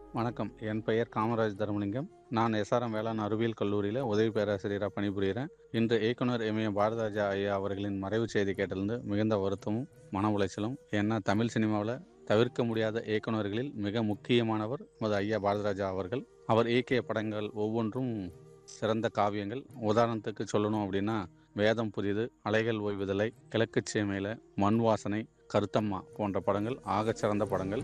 வணக்கம் என் பெயர் காமராஜ் தர்மலிங்கம் நான் எஸ்ஆர்எம் வேளாண் அறிவியல் கல்லூரியில் உதவி பேராசிரியராக பணிபுரிகிறேன் இன்று இயக்குனர் எம் ஏ பாரதராஜா ஐயா அவர்களின் மறைவு செய்தி கேட்டிருந்து மிகுந்த வருத்தமும் மன உளைச்சலும் ஏன்னா தமிழ் சினிமாவில் தவிர்க்க முடியாத இயக்குனர்களில் மிக முக்கியமானவர் நமது ஐயா பாரதராஜா அவர்கள் அவர் இயக்கிய படங்கள் ஒவ்வொன்றும் சிறந்த காவியங்கள் உதாரணத்துக்கு சொல்லணும் அப்படின்னா வேதம் புதிது அலைகள் ஓய்வுதலை கிழக்குச் சேமையில மண் வாசனை கருத்தம்மா போன்ற படங்கள் ஆகச் சிறந்த படங்கள்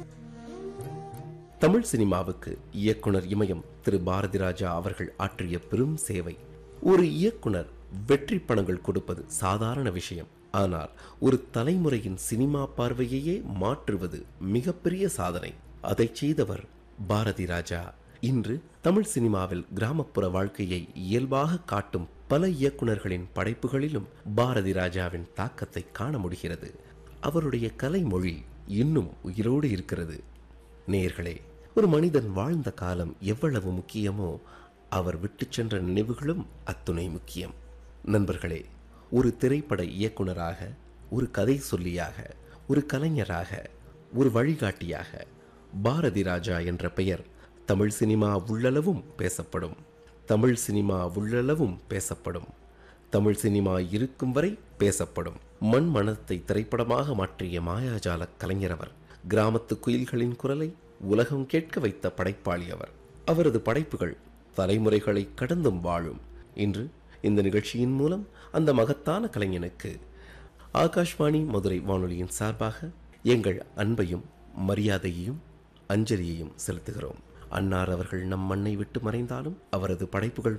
தமிழ் சினிமாவுக்கு இயக்குனர் இமயம் திரு பாரதிராஜா அவர்கள் ஆற்றிய பெரும் சேவை ஒரு இயக்குனர் வெற்றி படங்கள் கொடுப்பது சாதாரண விஷயம் ஆனால் ஒரு தலைமுறையின் சினிமா பார்வையையே மாற்றுவது மிகப்பெரிய சாதனை அதை செய்தவர் பாரதி ராஜா இன்று தமிழ் சினிமாவில் கிராமப்புற வாழ்க்கையை இயல்பாக காட்டும் பல இயக்குனர்களின் படைப்புகளிலும் பாரதி ராஜாவின் தாக்கத்தை காண முடிகிறது அவருடைய கலைமொழி இன்னும் உயிரோடு இருக்கிறது நேர்களே ஒரு மனிதன் வாழ்ந்த காலம் எவ்வளவு முக்கியமோ அவர் விட்டுச் சென்ற நினைவுகளும் அத்துணை முக்கியம் நண்பர்களே ஒரு திரைப்பட இயக்குனராக ஒரு கதை சொல்லியாக ஒரு கலைஞராக ஒரு வழிகாட்டியாக பாரதி ராஜா என்ற பெயர் தமிழ் சினிமா உள்ளளவும் பேசப்படும் தமிழ் சினிமா உள்ளளவும் பேசப்படும் தமிழ் சினிமா இருக்கும் வரை பேசப்படும் மண் மனத்தை திரைப்படமாக மாற்றிய மாயாஜால கலைஞர் அவர் கிராமத்து குயில்களின் குரலை உலகம் கேட்க வைத்த படைப்பாளி அவர் அவரது படைப்புகள் தலைமுறைகளை கடந்தும் வாழும் இன்று இந்த நிகழ்ச்சியின் மூலம் அந்த மகத்தான கலைஞனுக்கு ஆகாஷ்வாணி மதுரை வானொலியின் சார்பாக எங்கள் அன்பையும் மரியாதையையும் அஞ்சலியையும் செலுத்துகிறோம் அன்னார் அவர்கள் நம் மண்ணை விட்டு மறைந்தாலும் அவரது படைப்புகள்